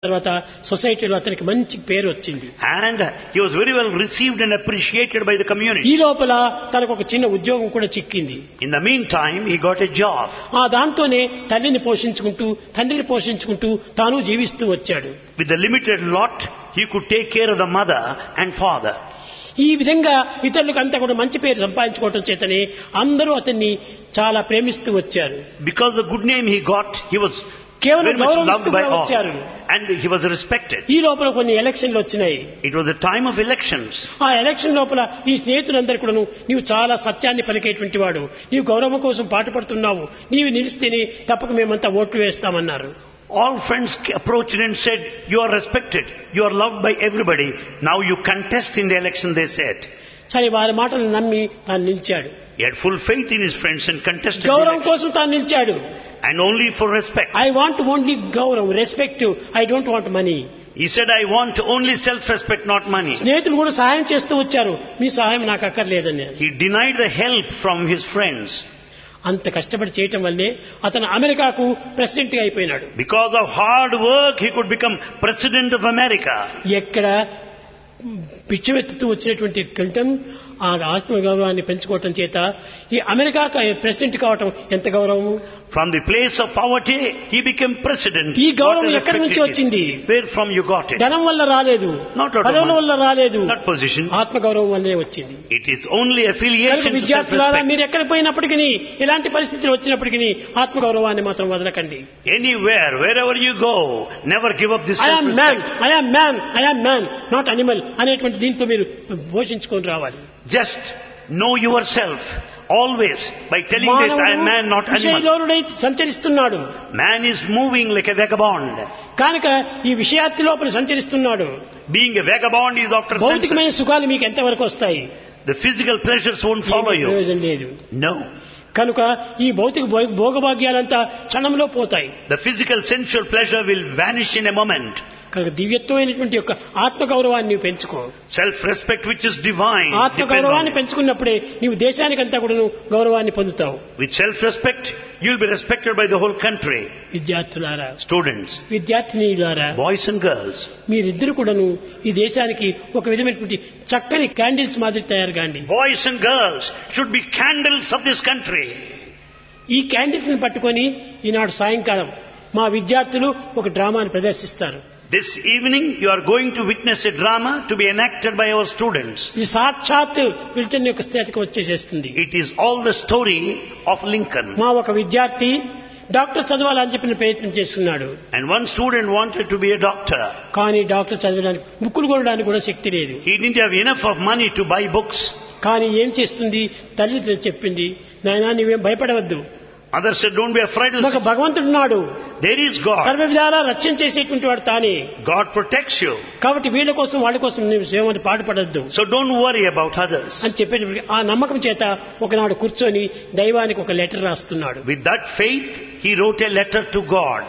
తర్వాత సొసైటీలో అతనికి మంచి పేరు వచ్చింది And he was very well received and appreciated by the community. ఈ లోపల తనకు ఒక చిన్న ఉద్యోగం కూడా చిక్కింది In the meantime, he got a job. ఆ దాంతోనే తల్లిని పోషించుకుంటూ తండ్రిని పోషించుకుంటూ తాను జీవిస్తూ వచ్చాడు With the limited lot, he could take care of the mother and father. ఈ విధంగా ఇతరులకు అంతా కూడా మంచి పేరు సంపాదించుకోవటం చేతనే అందరూ అతన్ని చాలా ప్రేమిస్తూ వచ్చారు Because the good name he got, he was కేవలం very much loved గౌరవిస్తూ by కూడా all. వచ్చారు And he was respected. ఈ లోపల కొన్ని ఎలక్షన్లు వచ్చినాయి It was the time of elections. ఆ ఎలక్షన్ లోపల ఈ స్నేహితులందరూ కూడాను నీవు చాలా సత్యాన్ని పలికేటువంటి వాడు నీవు గౌరవం కోసం పాటుపడుతున్నావు నీవు నిలిస్తేనే తప్పక మేమంతా ఓట్లు వేస్తామన్నారు All friends approached and said, you are respected. You are loved by everybody. Now you contest in the election, they said. సరే వారి మాటలు నమ్మి తాను నిలిచాడు He had full faith in his friends and contested the గౌరవం election. కోసం తాను నిలిచాడు And only for respect. I want only గౌరవం respect I don't want money He said, I want only self-respect, not money. స్నేహితులు కూడా సహాయం చేస్తూ వచ్చారు మీ సహాయం నాకు అక్కర్లేదని He denied the help from his friends. అంత కష్టపడి చేయటం వల్లే అతను అమెరికాకు ప్రెసిడెంట్ గా అయిపోయినాడు Because of hard work, he could become president of America. ఎక్కడ పిచ్చివెత్తుతూ వచ్చినటువంటి క్లింటన్ ఆ ఆత్మగౌరవాన్ని పెంచుకోవటం చేత ఈ అమెరికా ప్రెసిడెంట్ కావటం ఎంత గౌరవము From the place of poverty, he became president. ఈ గౌరవం What a ఎక్కడి నుంచి respect it is. వచ్చింది? Where from you got it? ధనం వల్ల రాలేదు Not out of పదవుల money. వల్ల రాలేదు Not position. ఆత్మగౌరవం వల్లే వచ్చింది It is only కనుక affiliation to విద్యార్థులారా self-respect. మీరు ఎక్కడ పోయినప్పటికీ ఎలాంటి పరిస్థితులు వచ్చినప్పటికీ ఆత్మగౌరవాన్ని మాత్రం వదలకండి Anywhere, wherever you go, never give up this I am man self-respect. I am man I am man not animal అనేటువంటి దీంతో మీరు పోషించుకొని రావాలి Just know yourself. Always. By telling this, I am man, not animal. విషయలోనుడై సంచరిస్తున్నాడు Man is moving like a vagabond. కనుక ఈ విషయార్థి లోపల సంచరిస్తున్నాడు Being a vagabond is after senses. భౌతికమైన సుఖాలు మీకు ఎంతవరకు వస్తాయి The physical pleasures won't follow ఏమీ you. ప్రయోజనం లేదు No. కనుక ఈ భౌతిక భోగ- భోగభాగ్యాలంతా క్షణంలో పోతాయి The physical sensual pleasure will vanish in a moment. కనుక దివ్యత్వమైనటువంటి యొక్క ఆత్మగౌరవాన్ని నీవు పెంచుకో Self-respect which is divine. depend ఆత్మగౌరవాన్ని on it. పెంచుకున్నప్పుడే నీవు దేశానికంతా కూడా గౌరవాన్ని పొందుతావు With self-respect, you'll be respected by the whole country. విద్యార్థులారా Students, విద్యార్థినీలారా boys and girls, మీరిద్దరు కూడాను ఈ దేశానికి ఒక విధమైనటువంటి చక్కని క్యాండిల్స్ మాదిరి తయారు కాండి boys and girls should be candles of this country. ఈ క్యాండిల్స్ ని పట్టుకొని ఈనాడు సాయంకాలం మా విద్యార్థులు ఒక డ్రామాని ప్రదర్శిస్తారు This evening, you are going to witness a drama to be enacted by our students. ఇది సాక్షాత్ విల్టన్ యొక్క స్థితికి వచ్చేసేస్తుంది It is all the story of Lincoln. మా ఒక విద్యార్థి డాక్టర్ చదవాలని చెప్పిన ప్రయత్నం చేస్తున్నాడు And one student wanted to be a doctor. కానీ డాక్టర్ చదవడానికి బుక్కులు కొనడానికి కూడా శక్తి లేదు He didn't have enough of money to buy books. కానీ ఏం చేస్తుంది తల్లి చెప్పింది నాయనా నీవేం భయపడవద్దు Others said, don't be afraid. ఒక భగవంతుడున్నాడు There is God. సర్వ విధాలా రక్షణ చేసేటువంటి వాడు తానే God protects you. కాబట్టి వీళ్ళ కోసం వాళ్ళ కోసం నీవు సేవని పాటుపడద్దు So don't worry about others. అని చెప్పేటప్పటికి ఆ నమ్మకం చేత ఒకనాడు కూర్చొని దైవానికి ఒక లెటర్ రాస్తున్నాడు With that faith, he wrote a letter to God.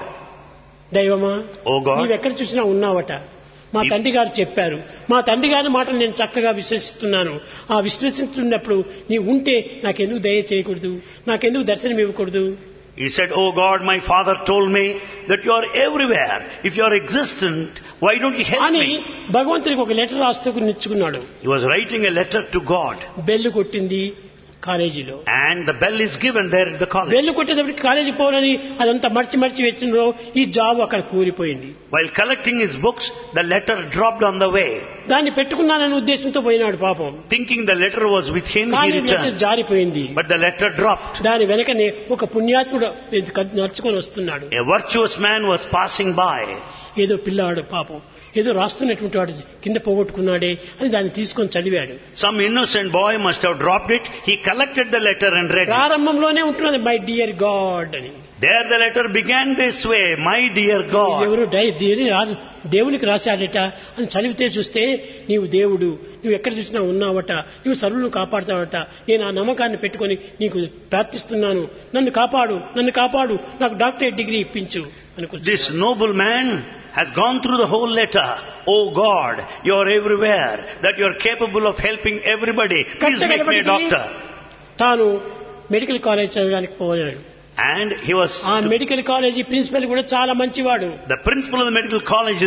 దైవమా Oh God, నీవెక్కడ చూసినా ఉన్నావట మా ఈ- తండ్రి గారు చెప్పారు మా తండ్రి గారి మాటలు నేను చక్కగా విశ్వసిస్తున్నాను ఆ విశ్వసిస్తున్నప్పుడు నీవు ఉంటే నాకెందుకు దయ చేయకూడదు నాకెందుకు దర్శనం ఇవ్వకూడదు he said, Oh God, my father told me that you are everywhere. If you are existent, why don't you help అని me? భగవంతునికి ఒక లెటర్ రాస్తూ నిచ్చుకున్నాడు He was writing a letter to God. Bell కొట్టింది కాలేజీలో And the bell is given there at the college. Bell కొట్టేటప్పటికి college పోనని అదంతా మర్చి మర్చి వచ్చిందో ఈ జాబ్ అక్కడ కూలిపోయింది While collecting his books, the letter dropped on the way. దాన్ని పెట్టుకున్నాననే ఉద్దేశంతో పోయినాడు పాపం Thinking the letter was with him, he కానీ లెటర్ returned. జారిపోయింది But the letter dropped. దాని వెనకనే ఒక పుణ్యాత్ముడు నడుచుకొని వస్తున్నాడు A virtuous man was passing by. ఏదో పిల్లాడు పాపం ఏదో రాస్తున్నటువంటి వాడు కింద పోగొట్టుకున్నాడే అని దాన్ని తీసుకొని చదివాడు Some innocent boy must have dropped it. He collected the letter and read it. ప్రారంభంలోనే ఉంటున్నది మై డియర్ గాడ్ అని There the letter began this way, My dear ఇది God. ఎవరు డై- దేని రాదు దేవునికి రాశాడట అని చదివితే చూస్తే నీవు దేవుడు నువ్వు ఎక్కడ చూసినా ఉన్నావట నువ్వు సర్వులను కాపాడుతావట నేను ఆ నమ్మకాన్ని పెట్టుకొని నీకు ప్రార్థిస్తున్నాను నన్ను కాపాడు నన్ను కాపాడు నాకు డాక్టరేట్ డిగ్రీ ఇప్పించు అనుకుంటున్నాను This noble man has gone through the whole letter. Oh God, you are everywhere, that you are capable of helping everybody. Please make me a doctor. తాను మెడికల్ కాలేజ్ చదవడానికి పోయాడు And he was, ఆ medical college principal కూడా చాలా మంచివాడు the principal of the medical college